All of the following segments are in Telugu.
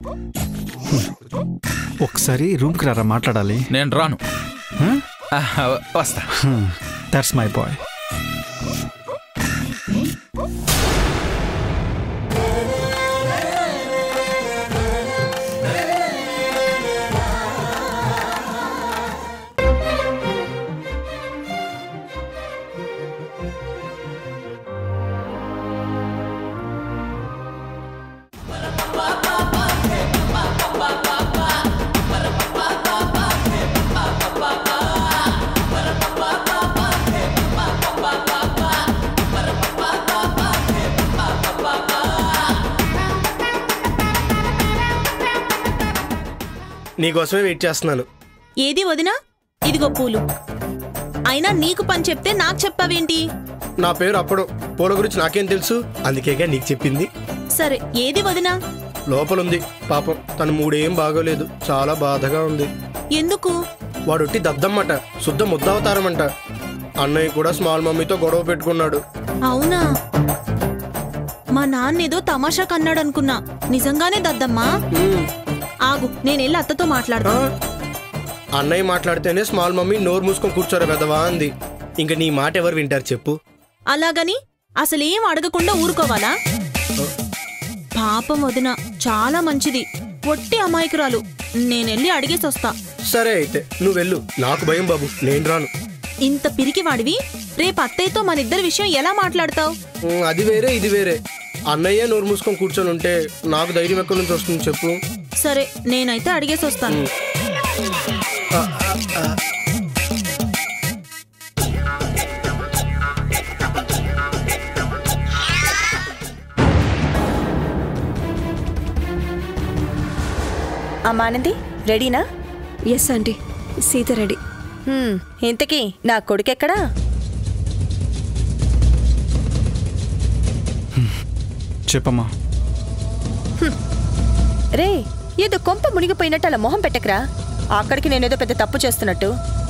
ఒకసారి రూమ్కి రారా మాట్లాడాలి నేను రాను ఆహ్, వస్తా దట్స్ మై బాయ్ నీకోసమే వెయిట్ చేస్తున్నాను ఏది వదినా ఇదిగో పూలు అయినా నీకు పని చెప్తే నాకు చెప్పావేంటి నా పేరు అప్పుడు పూల గురించి నాకేం తెలుసు అందుకేగా నీకు చెప్పింది సరే ఏది వదినా లోపలుంది పాపం తన మూడేం బాగోలేదు చాలా బాధగా ఉంది ఎందుకు వాడొట్టి దద్దమ్మట శుద్ధ ముద్దవతారమంట అన్నయ్య కూడా స్మాల్ మమ్మీతో గొడవ పెట్టుకున్నాడు అవునా మా నాన్నేదో తమాషా కన్నాడు అనుకున్నా నిజంగానే దద్దమ్మా హ్మ్. ఆగు నేనెళ్ళి అత్తతో మాట్లాడతా ఆ? అన్నయ్య మాట్లాడితేనే స్మాల్ మమ్మీ నోరు మూసుకొని కూర్చోరా పెదవా అంది ఇంక నీ మాట ఎవరు వింటారు చెప్పు అలాగని అసలేం అడగకుండా ఊరుకోవాలా పాపం వదిన చాలా మంచిది ఒట్టి అమాయకురాలు నేనెళ్ళి అడిగేసి వస్తా సరే అయితే నువ్వు వెళ్ళు నాకు భయం బాబు నేను రాను ఇంత పిరికివాడివి రేపు అత్తయ్యతో మన ఇద్దరి విషయం ఎలా మాట్లాడతావు ఉమ్, అది వేరే ఇది వేరే అన్నయ్య నోరు మూసుకొని కూర్చొని ఉంటే నాకు ధైర్యం ఎక్కడి నుంచి వస్తుంది చెప్పు సరే నేనైతే అడిగేసి వస్తాను అమ్మా ఆనంది రెడీనా ఎస్ ఆంటీ సీత రెడీ హ్మ్, ఇంతకీ నా కొడుకెక్కడా చెప్పమ్మా రే ఏదో కొంప మునిగిపోయినట్టు అలా మొహం పెట్టకరా అక్కడికి నేనేదో పెద్ద తప్పు చేస్తున్నట్టు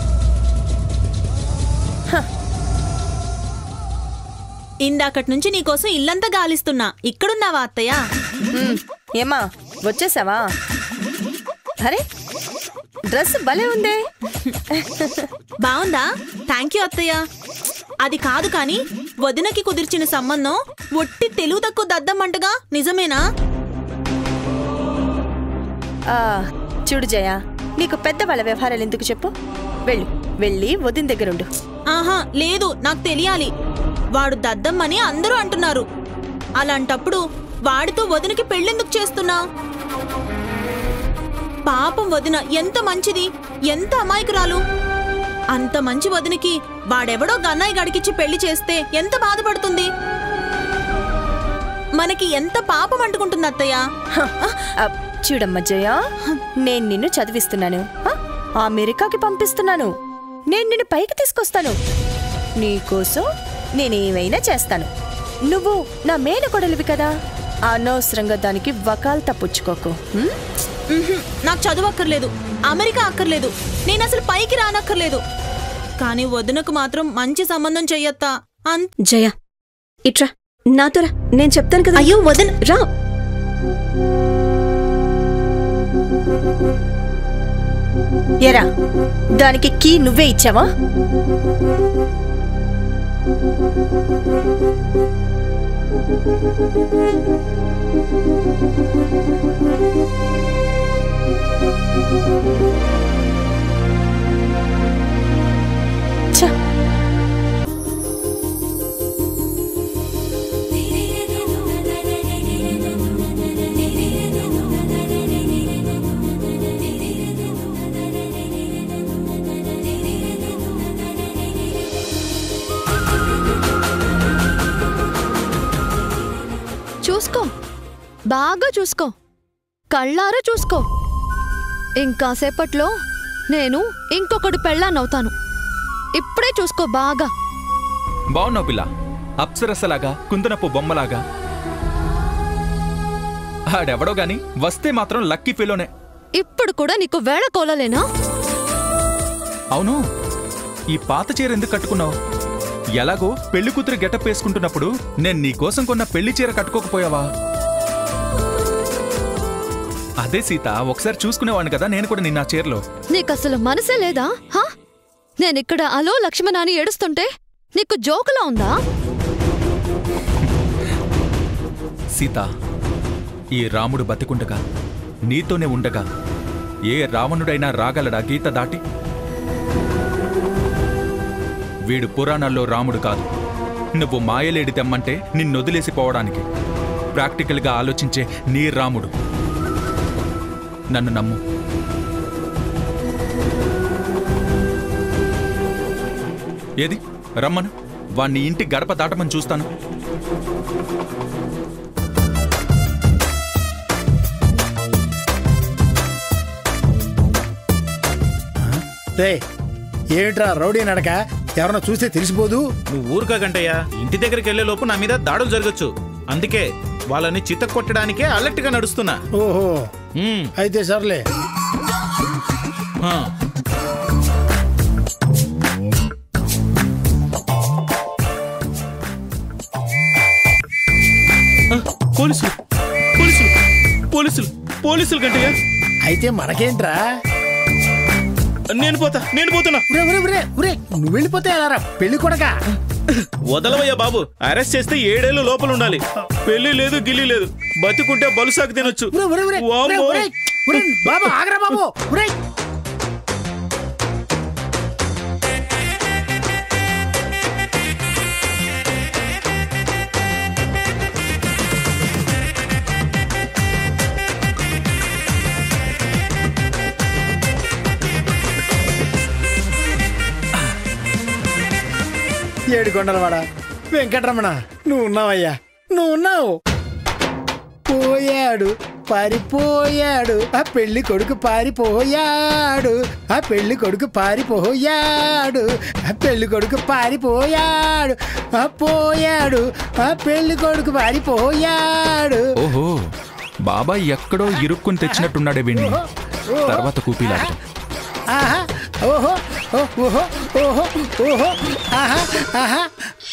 ఇందాకటి నుంచి నీకోసం ఇల్లంతా గాలిస్తున్నా ఇక్కడున్నావా అత్తయ్య హ్మ్, ఏమ్మా వచ్చేసావా అరే డ్రెస్ భలే ఉందే బాగుందా థ్యాంక్ యూ అత్తయ్య అది కాదు కాని వదినకి కుదిర్చిన సంబంధం ఒట్టి తెలుగు తక్కువ దద్దమ్మంటగా నిజమేనా ఆ, చూడు జయ నీకు పెద్దవాళ్ళ వ్యవహారాలు ఎందుకు చెప్పు వెళ్ళు వెళ్ళి వదిన దగ్గరుండు ఆహా లేదు నాకు తెలియాలి వాడు దద్దమ్మని అందరూ అంటున్నారు అలాంటప్పుడు వాడితో వదినకి పెళ్ళెందుకు చేస్తున్నావు పాపం వదిన ఎంత మంచిది ఎంత అమాయకురాలు అంత మంచి వదినకి వాడెవడో గన్నాయి గడికిచ్చి పెళ్లి చేస్తే ఎంత బాధపడుతుంది మనకి ఎంత పాపం అంటుకుంటుంది అత్తయ్య ఆ, చూడమ్మ జయ నేను నిన్ను చదివిస్తున్నాను ఆ, అమెరికాకి పంపిస్తున్నాను నేను నిన్ను పైకి తీసుకొస్తాను నీకోసం నేనేమైనా చేస్తాను నువ్వు నా మేనకొడలివి కదా అనవసరంగా దానికి వకాల్ తప్పుచ్చుకోకు హ్మ్? ఉహుం, నాకు చదువు అక్కర్లేదు అమెరికా అక్కర్లేదు నేను అసలు పైకి రానక్కర్లేదు కానీ వదినకు మాత్రం మంచి సంబంధం చెయ్యత్తా అంత జయ ఇట్రా నాతో రా నేను చెప్తాను కదా అయ్యో వదిన రా ఎరా దానికి కీ నువ్వే ఇచ్చావా ఛ! చూసుకో బాగా చూసుకో కళ్ళారా చూసుకో ఇంకాసేపట్లో నేను ఇంకొకటి పెళ్ళాన్నవుతాను ఇప్పుడే చూసుకో బాగా బాగున్నావు పిల్ల అప్సరసలాగా కుందనపు బొమ్మలాగా ఆడెవడో గాని వస్తే మాత్రం లక్కీ ఫీలోనే ఇప్పుడు కూడా నీకు వేళ కోలలేనా అవును ఈ పాత చీర ఎందుకు కట్టుకున్నావు ఎలాగో పెళ్లి కూతురు గెటప్ వేసుకుంటున్నప్పుడు నేను నీ కోసం కొన్న పెళ్లి చీర కట్టుకోకపోయావా అదే సీత ఒకసారి చూసుకునేవాడిని కదా నేను కూడా నిన్న ఆ చీరలో నీకు అసలు మనసే లేదా హా నేనిక్కడ అలో లక్ష్మణ అని ఏడుస్తుంటే నీకు జోకులా ఉందా సీత ఈ రాముడు బతికుండగా నీతోనే ఉండగా ఏ రావణుడైనా రాగలడా గీత దాటి వీడు పురాణాల్లో రాముడు కాదు నువ్వు మాయలేడి తెమ్మంటే నిన్నొదిలేసి పోవడానికి ప్రాక్టికల్గా ఆలోచించే నీ రాముడు నన్ను నమ్ము ఏది రమ్మను వాణ్ణి ఇంటి గడప దాటమని చూస్తాను రే ఏమిట్రా రౌడీ నడక ఎవరన్నా చూస్తే తెలిసిపోదు నువ్వు ఊరుకా గంటయ్యా ఇంటి దగ్గరికి వెళ్లే లోపు నా మీద దాడులు జరగచ్చు అందుకే వాళ్ళని చిత్త కొట్టడానికే అలర్ట్ గా నడుస్తున్నా ఓహో ఉమ్, అయితే సర్లే ఆ. ఆ, పోలీసులు పోలీసులు పోలీసులు పోలీసులు గంటయ్య అయితే మనకేంట్రా నేను పోతా నేను పోతున్నా ఉరే ఉరే ఉరే ఉరే నువ్వు వెళ్ళిపోతే ఎలారా పెళ్లి కొడక వదలవయ్యా బాబు అరెస్ట్ చేస్తే ఏడేళ్ళు లోపల ఉండాలి పెళ్లి లేదు గిల్లి లేదు బతుకుంటే బలుసాకు తినొచ్చు ఉరే ఉరే ఉరే ఉరే వామ్మో. ఉరే ఉరే బాబు ఆగరా బాబు ఉరే ఏడు కొండలవాడ వెంకటరమణ నువ్వు ఉన్నావయ్యా నువ్వు ఉన్నావు పోయాడు పారిపోయాడు ఆ పెళ్లి కొడుకు పారిపోయాడు ఆ పెళ్లి కొడుకు పారిపోయాడు ఆ పెళ్లి కొడుకు పారిపోయాడు ఆ పోయాడు ఆ పెళ్లి కొడుకు పారిపోయాడు ఓహో బాబాయ్ ఎక్కడో ఇరుక్కుని తెచ్చినట్టున్నాడే వీణ్ణి తర్వాత కూపీలాట ఆహా ఓహో ఓ, ఓహో ఓహో ఓహో ఆహా ఆహా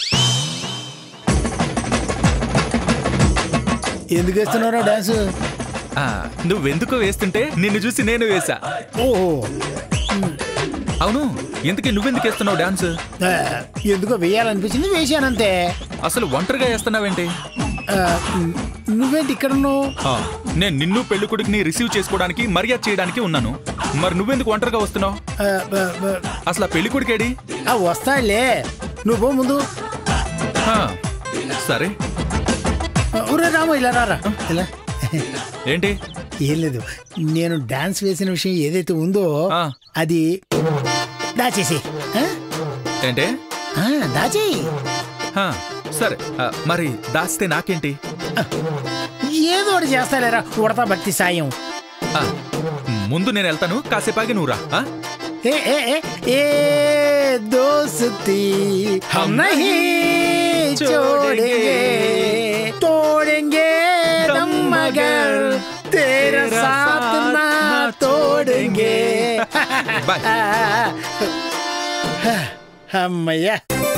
ఎందుకు వేస్తున్నారా డాన్స్ ఆ, నువ్వెందుకో వేస్తుంటే నిన్ను చూసి నేను వేశా ఓహో అవును ఇంతకీ నువ్వెందుకు వేస్తున్నావు డాన్స్ ఆ, ఎందుకో వేయాలనిపించింది వేసానంతే అసలు ఒంటరిగా వేస్తున్నావేంటి ఆ, నువ్వేంటి ఇక్కడ ఉన్నావు ఆ, నేను నిన్ను పెళ్లి కొడుకుని రిసీవ్ చేసుకోవడానికి మర్యాద చేయడానికి ఉన్నాను మరి నువ్వెందుకు ఒంటరిగా వస్తున్నావు ఆ, ఆ, ఆ, అసలు ఆ పెళ్లి కొడుకేడి ఆ, వస్తాడులే నువ్వు పో ముందు ఆ, సరే ఆ, ఒరే రాము ఇలా రారా ఇలా ఏంటి ఏం లేదు నేను డాన్స్ వేసిన విషయం ఏదైతే ఉందో ఆ. అది దాచేసి ఆ? ఏంటే ఆ, దాచేయి హా, సరే ఆ, మరి దాస్తే నాకేంటి ఏదో ఒకటి చేస్తాలేరా ఉడతా భక్తి సాయం ఆ, ముందు నేను వెళ్తాను కాసేపాగి నువ్వు రా ఆ? ఏ ఏ ఏ ఏ दोस्ती हम नहीं छोड़ेंगे तोड़ेंगे दम मगर तेरा साथ ना तोड़ेंगे బాయ్ అమ్మయ్యా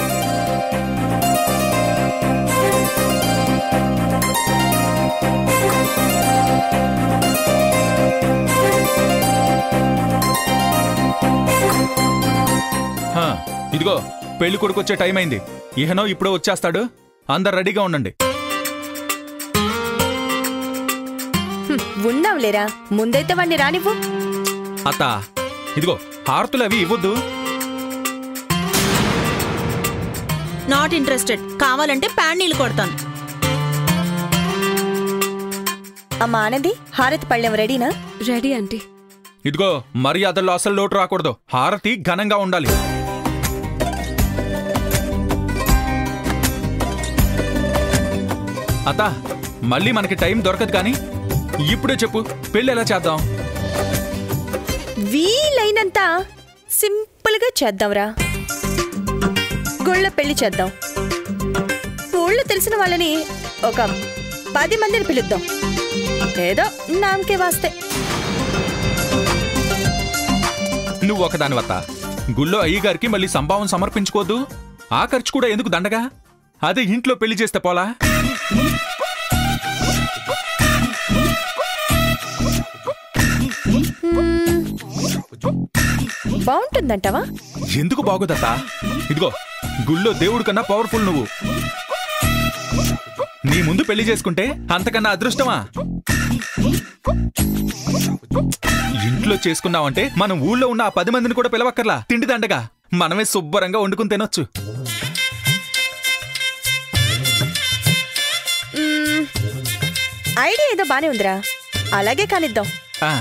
హా, ఇదిగో పెళ్లి కొడుకు వచ్చే టైం అయింది ఇహనో ఇప్పుడో వచ్చేస్తాడు అందరు రెడీగా ఉండండి హ్మ్, ఉన్నావులేరా ముందైతే వాణ్ణి రానివ్వు అత్త ఇదిగో హారతులు అవి ఇవ్వద్దు నాట్ ఇంట్రెస్టెడ్ కావాలంటే ప్యాన్ నీళ్ళు కొడతాను అమ్మా ఆనంది హారతి పళ్ళెం రెడీనా రెడీ ఆంటీ ఇదిగో మర్యాదల్లో అసలు లోటు రాకూడదు హారతి ఘనంగా ఉండాలి అత్త మళ్ళీ మనకి టైం దొరకదు కానీ ఇప్పుడే చెప్పు పెళ్ళి ఎలా చేద్దాం వీలైనంత సింపుల్ గా చేద్దాంరా గుళ్ళ పెళ్లి చేద్దాం ఊళ్ళో తెలిసిన వాళ్ళని ఒక పది మందిని పిలుద్దాం ఏదో నామకే వాస్తే నువ్వు ఒకదాని వత్త గుళ్ళో అయ్యగారికి మళ్ళీ సంభావం సమర్పించుకోవద్దు ఆ ఖర్చు కూడా ఎందుకు దండగా అదే ఇంట్లో పెళ్లి చేస్తే పోలా బాగుంటుందంటావా ఎందుకు బాగోదత్త ఇదిగో గుళ్ళో దేవుడు కన్నా పవర్ఫుల్ నువ్వు నీ ముందు పెళ్లి చేసుకుంటే అంతకన్నా అదృష్టమా ఇంట్లో చేసుకున్నావంటే మనం ఊళ్ళో ఉన్న ఆ పది మందిని కూడా పిలవక్కర్లా తిండి దండగా మనమే శుభ్రంగా వండుకుని తినొచ్చు మ్మ్, ఐడియా ఏదో బానే ఉందిరా అలాగే కానిద్దాం ఆ,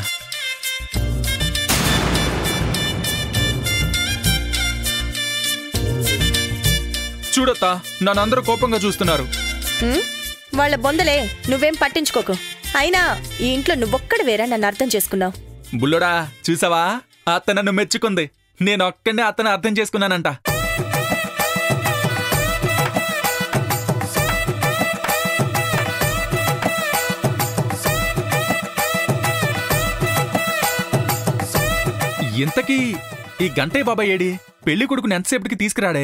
చూడత్తా నన్ను అందరూ కోపంగా చూస్తున్నారు మ్మ్? వాళ్ళ బొందలే నువ్వేం పట్టించుకోకు అయినా ఈ ఇంట్లో నువ్వొక్కడు వేరా నన్ను అర్థం చేసుకున్నావు బుల్లోడా చూసావా అత్త నన్ను మెచ్చుకుంది నేను ఒక్కడే అతను అర్థం చేసుకున్నానంట ఇంతకీ ఈ గంటే బాబాయ్ ఏడి పెళ్లి కొడుకుని ఎంతసేపటికి తీసుకురాడే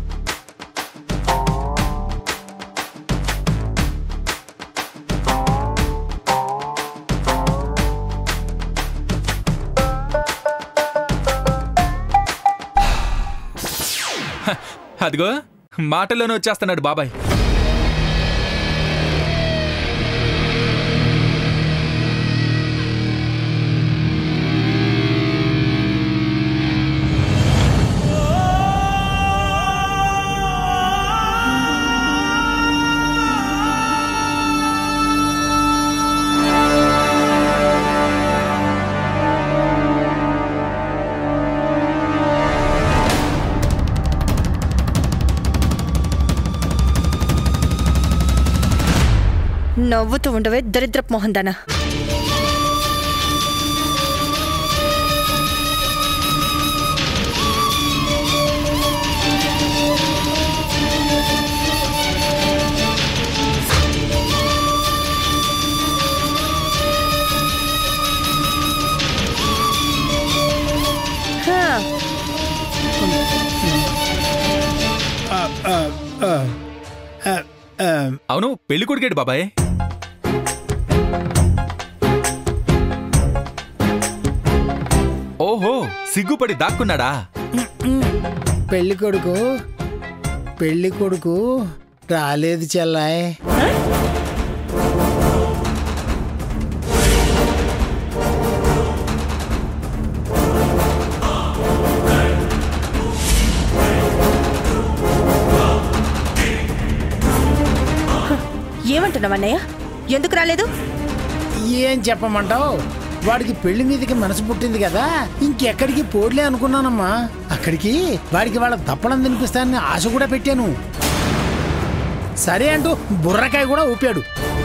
హ, అదిగో మాటల్లోనే వచ్చేస్తున్నాడు బాబాయ్ నవ్వుతూ ఉండవే దరిద్రపు మొహం దానా హా, ఆ, ఆ, ఆ, ఆ, ఆ, అవును పెళ్లి కొడుకేడు బాబాయ్ ఓహో సిగ్గుపడి దాక్కున్నాడా పెళ్లి కొడుకు పెళ్లి కొడుకు రాలేదు చెల్లాయ్ ఏమంటున్నావు అన్నయ్య ఎందుకు రాలేదు ఏం చెప్పమంటావు వాడికి పెళ్లి మీదకి మనసు పుట్టింది కదా ఇంకెక్కడికి పోడ్లే అనుకున్నానమ్మా అక్కడికి వాడికి వాళ్ళ దప్పడం తినిపిస్తానని ఆశ కూడా పెట్టాను సరే అంటూ బుర్రకాయ కూడా ఊపాడు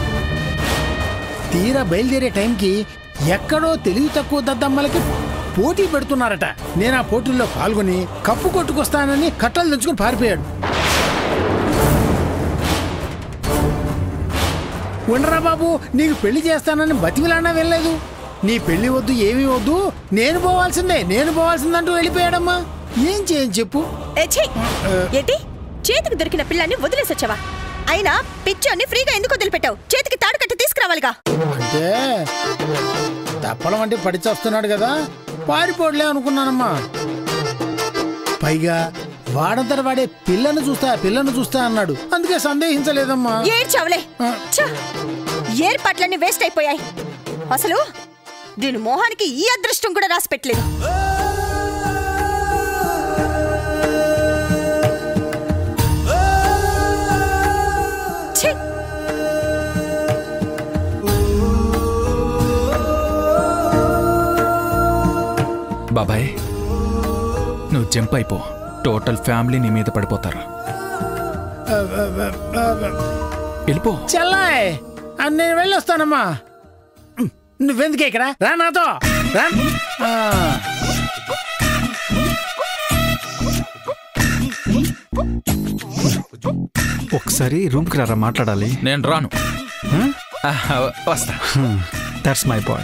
తీరా బయలుదేరే టైంకి ఎక్కడో తెలివి తక్కువ దద్దమ్మలకి పోటీ పెడుతున్నారట నేను ఆ పోటీల్లో పాల్గొని కప్పు కొట్టుకొస్తానని కట్టలు తెచ్చుకుని పారిపోయాడు ఉండరా బాబు నీకు పెళ్లి చేస్తానని బతిమిలానా వెళ్ళలేదు నీ పెళ్లి వద్దు ఏమీ వద్దు నేను పోవాల్సిందే నేను పోవాల్సిందంటూ వెళ్ళిపోయాడమ్మా ఏం చేయని చెప్పు ఏ, ఛీ! ఏంటి చేతికి దొరికిన పిల్లాన్ని వదిలేసొచ్చావా అయినా పిచ్చోన్ని ఫ్రీగా ఎందుకు వదిలిపెట్టావు చేతికి తాడు కట్టి తీసుకురావాలిగా అంటే తప్పడం అంటే పడిచేస్తున్నాడు కదా పారిపోడలే అనుకున్నానమ్మా పైగా వాడంతట వాడే పిల్లను చూస్తా పిల్లను చూస్తా అన్నాడు అందుకే సందేహించలేదమ్మా ఏడ్చావులే ఛ! ఏర్పాట్లన్నీ వేస్ట్ అయిపోయాయి అసలు దీని మోహానికి ఈ అదృష్టం కూడా రాసి పెట్టలేదు ఛీ! బాబాయ్ నువ్వు జంప్ అయిపో టోటల్ ఫ్యామిలీ నీ మీద పడిపోతారు వెళ్ళిపో చెల్లాయ్ ఆ, నేను వెళ్ళొస్తానమ్మా నువ్వెందుకే ఇక్కడ రా నాతో రా ఆ. ఒకసారి రూమ్కి రారా మాట్లాడాలి నేను రాను ఆ, వస్తా that's my boy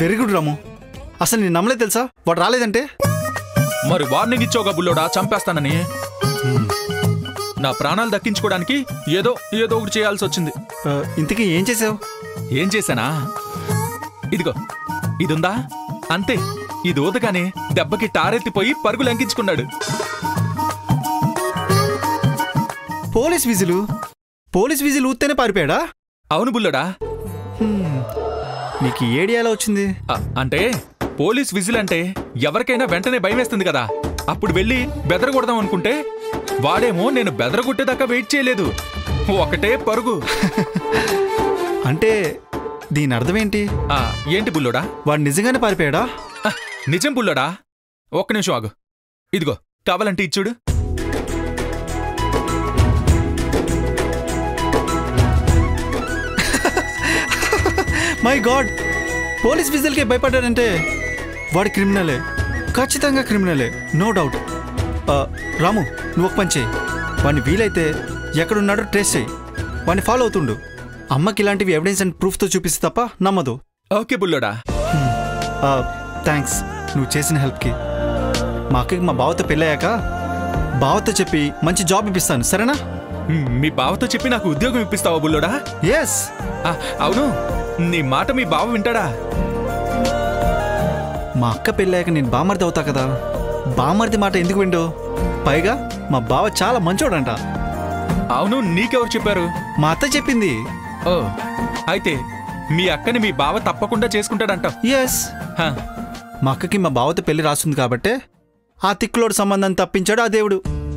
very good Ramu అసలు నేను నమ్మలేదు తెలుసా వాడు రాలేదంటే మరి వార్నింగ్ ఇచ్చావుగా బుల్లోడా చంపేస్తానని నా ప్రాణాలు దక్కించుకోవడానికి ఏదో ఏదో ఒకటి చేయాల్సి వచ్చింది ఆ, ఇంతకీ ఏం చేసావు ఏం చేశానా ఇదిగో ఇదుందా అంతే ఇది ఊదగానే దెబ్బకి టారెత్తిపోయి పరుగు లంకించుకున్నాడు పోలీస్ విజిలు పోలీస్ విజిల్ ఊత్తేనే పారిపోయాడా అవును బుల్లోడా నీకు ఈ ఏడియాలో వచ్చింది అ- అంటే పోలీస్ విజిల్ అంటే ఎవరికైనా వెంటనే భయం వేస్తుంది కదా అప్పుడు వెళ్ళి బెదరగొడదాం అనుకుంటే వాడేమో నేను బెదరగొట్టేదాకా వెయిట్ చేయలేదు ఒకటే పరుగు అంటే దీని అర్థం ఏంటి ఆ, ఏంటి బుల్లోడా వాడు నిజంగానే పారిపోయాడా ఆ, నిజం బుల్లోడా ఒక్క నిమిషం ఆగు ఇదిగో కావాలంటే ఇచ్చుడు మై గాడ్ పోలీస్ విజిల్కే భయపడ్డాడంటే వాడు క్రిమినలే ఖచ్చితంగా క్రిమినలే నో డౌట్ ఆ, రాము నువ్వు ఒక పని చేయి వాడిని వీలైతే ఎక్కడున్నాడో ట్రేస్ చేయి వాడిని ఫాలో అవుతుండు అమ్మకి ఇలాంటివి ఎవిడెన్స్ అండ్ ప్రూఫ్తో చూపిస్తే తప్ప నమ్మదు ఓకే బుల్లోడా థ్యాంక్స్ నువ్వు చేసిన హెల్ప్కి మా అక్కకి మా బావతో పెళ్ళయ్యాక బావతో చెప్పి మంచి జాబ్ ఇప్పిస్తాను సరేనా మ్, మీ బావతో చెప్పి నాకు ఉద్యోగం ఇప్పిస్తావా బుల్లోడా ఎస్ ఆ, అవును నీ మాట మీ బావ వింటాడా మా అక్క పెళ్ళాక నేను బామర్ది అవుతా కదా బామర్ది మాట ఎందుకు విండు పైగా మా బావ చాలా మంచోడంట అవును నీకెవరు చెప్పారు మా అత్త చెప్పింది ఓ అయితే మీ అక్కని మీ బావ తప్పకుండా చేసుకుంటాడంటావు ఎస్ హ, మా అక్కకి మా బావతో పెళ్లి రాస్తుంది కాబట్టే ఆ తిక్కులోడు సంబంధం తప్పించాడు ఆ దేవుడు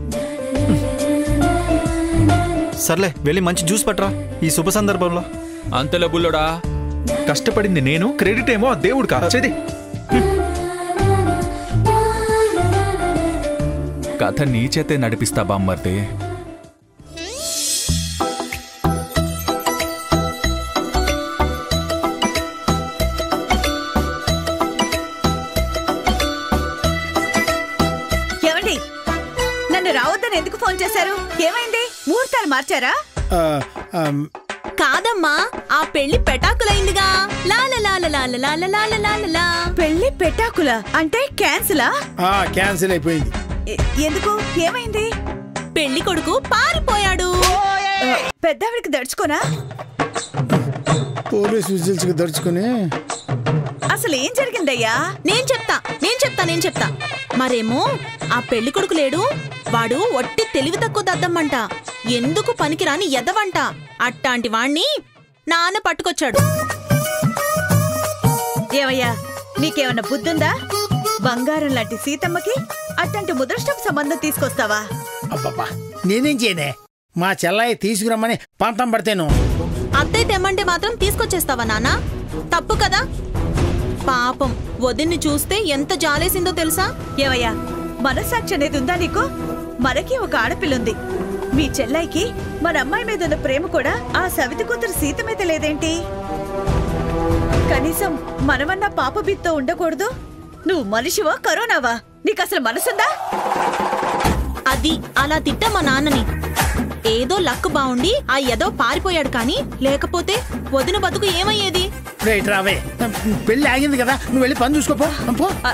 సర్లే వెళ్ళి మంచి జ్యూస్ పట్రా ఈ శుభ సందర్భంలో అంతలో బుల్లోడా కష్టపడింది నేను క్రెడిట్ ఏమో ఆ దేవుడు కాచేది కథ నీ చేతే నడిపిస్తా బామ్మర్ది ఏమండి నన్ను రావద్దని ఎందుకు ఫోన్ చేశారు ఏమైంది ముహూర్తాలు మార్చారా ఆ, ఆ, కాదమ్మా ఆ పెళ్లి పెటాకులైందిగా లాలలాలలాలలాలలాలలాలలా. పెళ్లి పెట్టాకుల అంటే క్యాన్సిలా ఆ, క్యాన్సిల్ అయిపోయింది ఎ- ఎందుకు ఏమైంది పెళ్లి కొడుకు పారిపోయాడు ఆ, పెద్దావిడికి దడుచుకోనా పోలీస్ విజిల్స్కి దడుచుకుని అసలు ఏం జరిగిందయ్యా నేను చెప్తా నేను చెప్తా నేను చెప్తా మరేమో ఆ పెళ్లి కొడుకు లేడు వాడు ఒట్టి తెలివి తక్కువ దద్దమ్మంట ఎందుకు పనికిరాని ఎదవంట అట్టాంటి వాణ్ణి నాన్న పట్టుకొచ్చాడు ఏమయ్యా నీకేమన్నా బుద్ధుందా బంగారం లాంటి సీతమ్మకి అట్లాంటి ముదృష్టం సంబంధం తీసుకొస్తావా అబ్బబ్బా నేనేం చేయనే మా చెల్లాయి తీసుకురమ్మని పంతం పడితేను అత్తయ్య తెమ్మంటే మాత్రం తీసుకొచ్చేస్తావా నాన్న తప్పు కదా పాపం వదిన్ని చూస్తే ఎంత జాలేసిందో తెలుసా ఏమయ్యా మనస్సాక్షి అనేది ఉందా నీకు మనకి ఒక ఆడపిల్లుంది మీ చెల్లాయికి మన అమ్మాయి మీద ఉన్న ప్రేమ కూడా ఆ సవితి కూతురు సీత మీద లేదేంటి కనీసం మనమన్నా పాప బిత్తో ఉండకూడదు నువ్వు మనిషివా కరోనావా నీకు అసలు మనసుందా అది అలా తిట్ట మా నాన్నని ఏదో లక్ బావుండి ఆ ఎదో పారిపోయాడు కానీ లేకపోతే వదిన బతుకు ఏమయ్యేది రైట్ రావే పెళ్ళి ఆగింది కదా నువ్వు వెళ్ళి పని చూసుకోపో పో ఆ,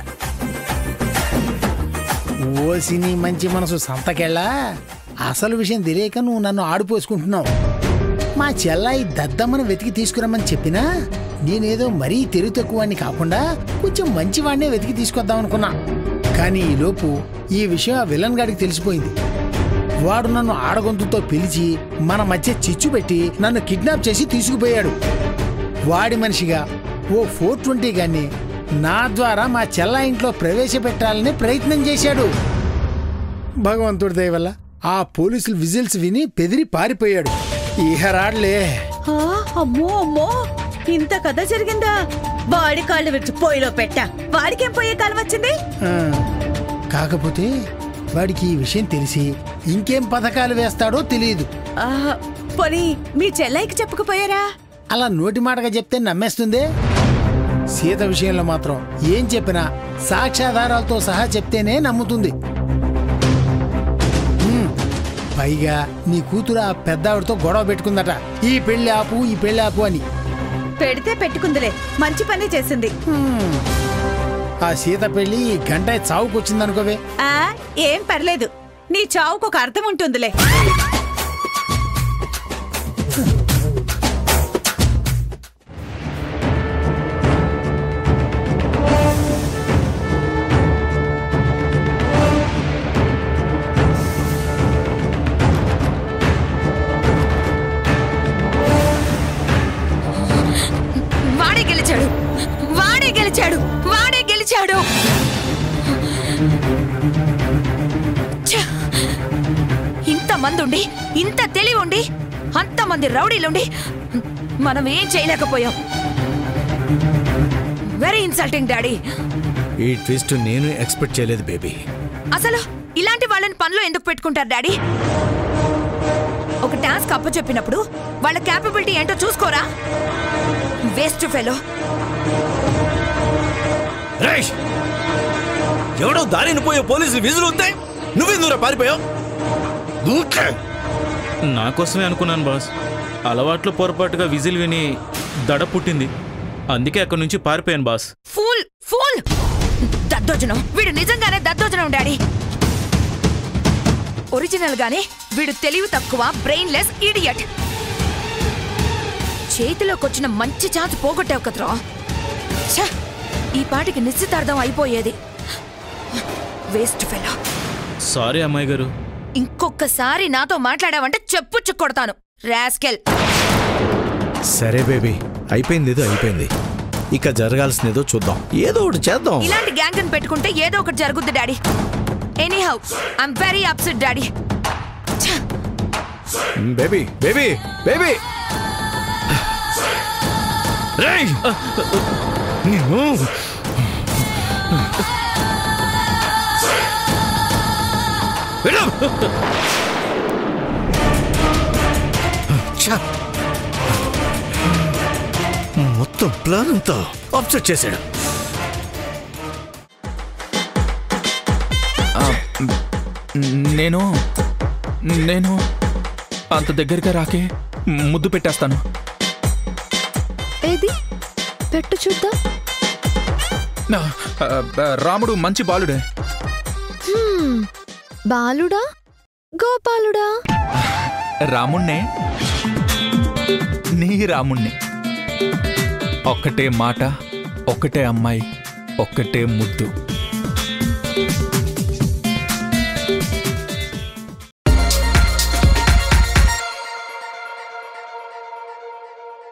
ఓసిని మంచి మనసు సంతకెళ్ళా అసలు విషయం తెలియక నువ్వు నన్ను ఆడిపోసుకుంటున్నావు మా చెల్లాయి దద్దమ్మను వెతికి తీసుకురమ్మని చెప్పినా నేనేదో మరీ తెలివి తక్కువని కాకుండా కొంచెం మంచివాడినే వెతికి తీసుకొద్దాం అనుకున్నా కానీ ఈ లోపు ఈ విషయం ఆ విలన్ గాడికి తెలిసిపోయింది వాడు నన్ను ఆడగొంతుతో పిలిచి మన మధ్య చిచ్చు పెట్టి నన్ను కిడ్నాప్ చేసి తీసుకుపోయాడు వాడి మనిషిగా ఓ ఫోర్ ట్వంటీ గాన్ని నా ద్వారా మా చెల్లా ఇంట్లో ప్రవేశపెట్టాలని ప్రయత్నం చేశాడు భగవంతుడి దయ వల్ల ఆ పోలీసులు విజిల్స్ విని బెదిరి పారిపోయాడు ఇహ రాడ్లే ఆ, అమ్మో అమ్మో ఇంత కథ జరిగిందా వాడి కాళ్ళు విడిచి పొయ్యిలో పెట్టా వాడికేం పోయే కాలం వచ్చింది ఆ, కాకపోతే వాడికి ఈ విషయం తెలిసి ఇంకేం పథకాలు వేస్తాడో తెలియదు ఆ, పోనీ మీ చెల్లైకి చెప్పకపోయారా అలా నోటి మాటగా చెప్తే నమ్మేస్తుందే సీత విషయంలో మాత్రం ఏం చెప్పినా సాక్ష్యాధారాలతో సహా చెప్తేనే నమ్ముతుంది హ్మ్. పైగా నీ కూతురు ఆ పెద్దావిడతో గొడవ పెట్టుకుందట ఈ పెళ్లి ఆపు ఈ పెళ్లి ఆపు అని పెడితే పెట్టుకుందిలే మంచి పని చేసింది హ్మ్. ఆ సీత పెళ్లి ఈ గంట చావుకు వచ్చిందనుకోవే ఆ ఏం పర్లేదు నీ చావుకు ఒక అర్థం ఉంటుందిలే వాడే గెలిచాడు వాడే గెలిచాడు వాడే గెలిచాడు ఛ! ఇంతమంది ఉండి ఇంత తెలివి ఉండి అంతమంది రౌడీలుండి మనం ఏం చేయలేకపోయాం వెరీ ఇన్సల్టింగ్ డాడీ ఈ ట్విస్ట్ నేను ఎక్స్పెక్ట్ చేయలేదు బేబీ అసలు ఇలాంటి వాళ్ళని పనిలో ఎందుకు పెట్టుకుంటారు డాడీ ఒక టాస్క్ అప్పచెప్పినప్పుడు వాళ్ళ క్యాపబిలిటీ ఏంటో చూసుకోరా వేస్ట్ ఫెలో రేయ్ ఎవడో దారిని పోయే పోలీసులు విజులు ఉంటాయి నువ్వెందుకురా పారిపోయావు దూకే నా కోసమే అనుకున్నాను బాస్ అలవాట్లు పొరపాటుగా విజిల్ విని దడ పుట్టింది అందుకే అక్కడి నుంచి పారిపోయాను బాస్ ఫూల్ ఫూల్ దద్దోజనం వీడు నిజంగానే దద్దోజనం డాడీ ఒరిజినల్ గానే వీడు తెలివి తక్కువ బ్రెయిన్లెస్ ఇడియట్ చేతిలోకొచ్చిన మంచి ఛాన్స్ పోగొట్టావు కదరా ఛ! ఈ పాటికి నిశ్చితార్థం అయిపోయేది వేస్ట్ ఫెలో సారీ అమ్మాయి గారు ఇంకొకసారి నాతో మాట్లాడావంటే చెప్పు కొడతాను రాస్కెల్ సరే బేబీ అయిపోయింది ఏదో అయిపోయింది ఇక జరగాల్సినదో చూద్దాం ఏదో ఒకటి చేద్దాం ఇలాంటి గ్యాంగ్ పెట్టుకుంటే ఏదో ఒకటి జరుగుద్ది daddy anyhow I'm very upset daddy baby baby baby రేయ్ నిన్ను వెళ్ళు! ఛ! మొత్తం ప్లాన్ అంతా అప్సెట్ చేశాడు ఆ, నేను నేను అంత దగ్గరగా రాకే ముద్దు పెట్టేస్తాను ఏది పెట్టు చూద్దాం ఆ, ఆ, రాముడు మంచి బాలుడే హ్మ్, బాలుడా గోపాలుడా రాముణ్ణే నీ రాముణ్ణి ఒక్కటే మాట ఒక్కటే అమ్మాయి ఒక్కటే ముద్దు